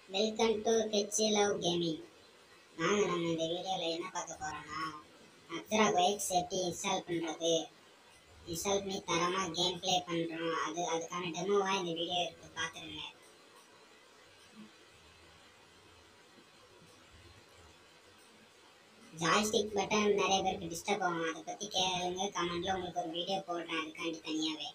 welcome to H love gaming வாங்க நம்ம இந்த வீடியோவில் என்ன பார்க்க போகிறோம்னா அக்ஸரா பைக்ஸ் எப்படி இன்ஸ்டால் பண்ணுறது இன்ஸ்டால் பண்ணி தரமாக கேம் ப்ளே பண்ணுறோம் அது அதுக்கான டெமோவாக இந்த வீடியோ இருக்குது பார்த்துருங்க ஜாய்ஸ்டிக் பட்டன் நிறைய பேருக்கு டிஸ்டர்ப் ஆகும் அதை பற்றி கேளுங்க கமெண்ட்டில் உங்களுக்கு ஒரு வீடியோ போடுறேன் அதுக்காண்டி தனியாகவே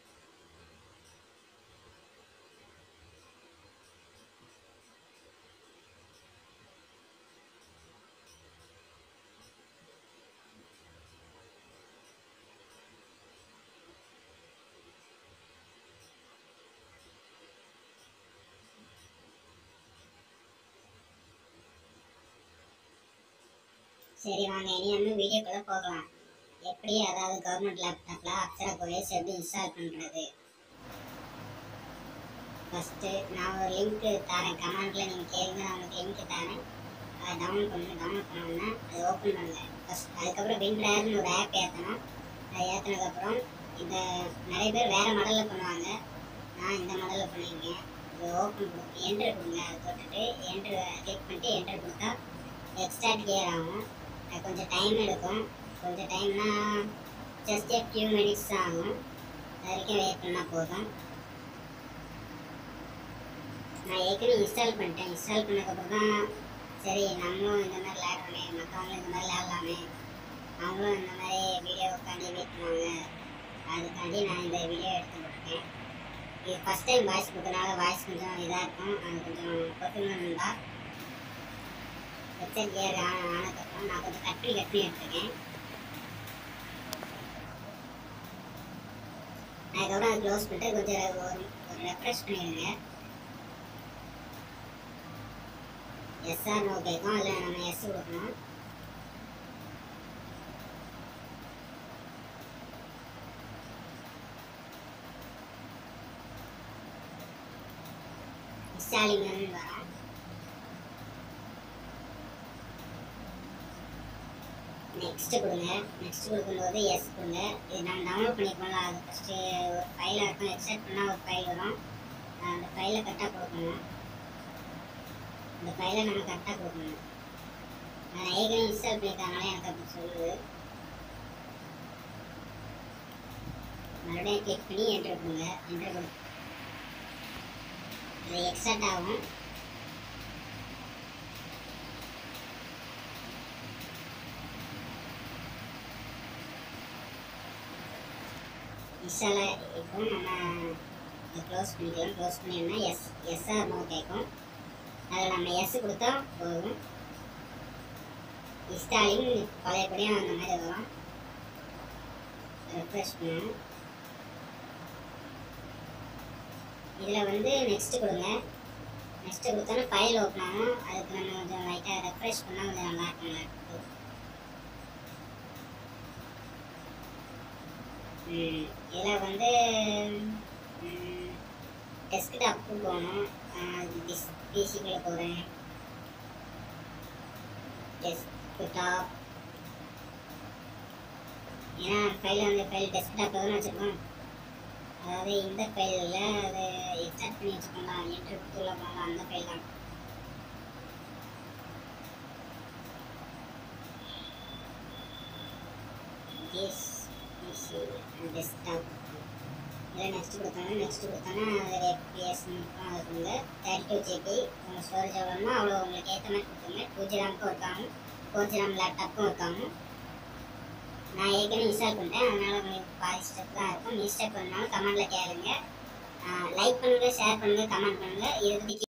சரி வாங்க இனி நம்ம வீடியோக்குள்ள போகலாம் எப்படி அதாவது கவர்மெண்ட் லேப்டாப்ல அக்ஸரா கோயஸ் எப்படி இன்ஸ்டால் பண்றது ஃபர்ஸ்ட் நான் ஒரு லிங்க் தரேன் கமெண்ட்ல நீங்க கேளுங்க நான் உங்களுக்கு லிங்க் தரேன் அதை டவுன்லோட் பண்ணுங்க டவுன்லோட் பண்ணோம்னா அதை ஓப்பன் பண்ணுங்க ஃபர்ஸ்ட் அதுக்கப்புறம் வின்ரேர்னு ஒரு ஆப் ஏற்றணும் அதை ஏற்றினதுக்கப்புறம் இந்த நிறைய பேர் வேற மாடலில் பண்ணுவாங்க நான் இந்த மாடலில் பண்ணியிருக்கேன் இது ஓப்பன் கொடுத்து என்ட்ரு கொடுங்க அதை தொட்டுட்டு என்ட்ரு கிளிக் பண்ணிட்டு என்ட்ரு கொடுத்தா எக்ஸ்ட்ராட் கிளியர் ஆகும் அது கொஞ்சம் டைம் எடுக்கும் கொஞ்சம் டைம்னா ஜஸ்ட் a ஃபியூ மினிட்ஸ் தான் ஆகும் அது வரைக்கும் வெயிட் பண்ணால் போதும் நான் ஏற்கனவே இன்ஸ்டால் பண்ணிட்டேன் இன்ஸ்டால் பண்ணதுக்கப்புறம் தான் சரி நம்மளும் இந்த மாதிரி விளையாடுறோமே மற்றவங்களும் இந்த மாதிரி விளையாடலாமே அவங்களும் இந்த மாதிரி வீடியோ உட்காந்து வெயிட் பண்ணுவாங்க அதுக்காண்டி நான் இந்த வீடியோ எடுத்து போட்டிருக்கேன் இது ஃபஸ்ட் டைம் வாய்ஸ் கொடுத்தனால வாய்ஸ் கொஞ்சம் இதாக இருக்கும் அது கொஞ்சம் பொறுமையாக இருந்தால் ஹெட்செட் கியர் ஆன ஆனதுக்கப்புறம் நான் கொஞ்சம் கட் பண்ணி கட் பண்ணி எடுத்துருக்கேன் அதுக்கப்புறம் அதை க்ளோஸ் பண்ணிட்டு கொஞ்சம் ஒரு ஒரு ரெஃப்ரெஷ் பண்ணிடுங்க எஸ்ஆர் நோ கேட்கும் அதில் நம்ம எஸ் கொடுக்கணும் இன்ஸ்டாலிங் வரும் நெக்ஸ்ட் கொடுங்க நெக்ஸ்ட் கொடுக்கும்போது எஸ் கொடுங்க இது நான் டவுன்லோட் பண்ணிக்கோங்களா அது ஃபஸ்ட்டு ஒரு ஃபைலாக இருக்கும் எக்ஸ்ட்ராக்ட் பண்ணால் ஒரு ஃபைல் வரும் அஹ் அந்த ஃபைலை கரெக்டாக கொடுக்கணும் இந்த ஃபைலை நம்ம கரெக்டாக கொடுக்கணும் நான் ஏற்கனவே இன்ஸ்டால் பண்ணியிருக்கனால எனக்கு அப்படி சொல்லுது மறுபடியும் கிளிக் பண்ணி என்டர் கொடுங்க என்டர் கொடு இது எக்ஸ்ட்ராக்ட் ஆகும் இன்ஸ்டால இப்போ நம்ம இதை க்ளோஸ் பண்ணிக்கலாம் க்ளோஸ் பண்ணிடணும் எஸ் எஸ்ஆர் நோ கேட்கும் அதில் நம்ம எஸ் கொடுத்தா போதும் இன்ஸ்டாலிங் பழையபடியும் அந்த மாதிரி வரும் ரெஃப்ரெஷ் பண்ணணும் இதில் வந்து நெக்ஸ்ட் கொடுங்க நெக்ஸ்ட் கொடுத்தோன்னா ஃபைல் ஓப்பன் ஆகும் அதுக்கு நம்ம கொஞ்சம் லைட்டாக ரெஃப்ரெஷ் பண்ணால் கொஞ்சம் நல்லா இருக்கும் நல்லா இருக்கும் இதில் வந்து டெஸ்க்டாப்புக்கு போகணும் டிஸ் பிசிக்குள்ளே போகிறேன் டெஸ்க்டாப் ஏன்னா ஃபைல் வந்து ஃபைல் டெஸ்க்டாப்பில் தானே வச்சுருக்கோம் அதாவது இந்த ஃபைலில் அது எக்ஸ்ட்ராக்ட் பண்ணி வச்சுக்கோங்களா என்ட்ரு கொடுத்துள்ள போகலாம் அந்த ஃபைல் தான் திஸ் பிசி டெஸ்க்டாப் இதில் நெக்ஸ்ட் கொடுத்தாங்க நெக்ஸ்ட் கொடுத்தாங்க அதில் எஃபிஎஸ் இருக்கும் அதுக்குங்க தேர்ட்டி டூ ஜிபி உங்கள் ஸ்டோரேஜ் எவ்வளோன்னா அவ்வளோ உங்களுக்கு ஏற்ற மாதிரி கொடுத்துங்க டூ ஜி ரேமுக்கும் இருக்காங்க ஃபோர் ஜி ரேம் லேப்டாப்பும் இருக்காங்க நான் ஏற்கனவே இன்ஸ்டால் பண்ணிட்டேன் அதனால் உங்களுக்கு பாதி ஸ்டெப் தான் இருக்கும் நீ ஸ்டெப் பண்ணாலும் கமெண்ட்டில் கேளுங்க லைக் பண்ணுங்கள் ஷேர் பண்ணுங்கள் கமெண்ட் பண்ணுங்கள் இது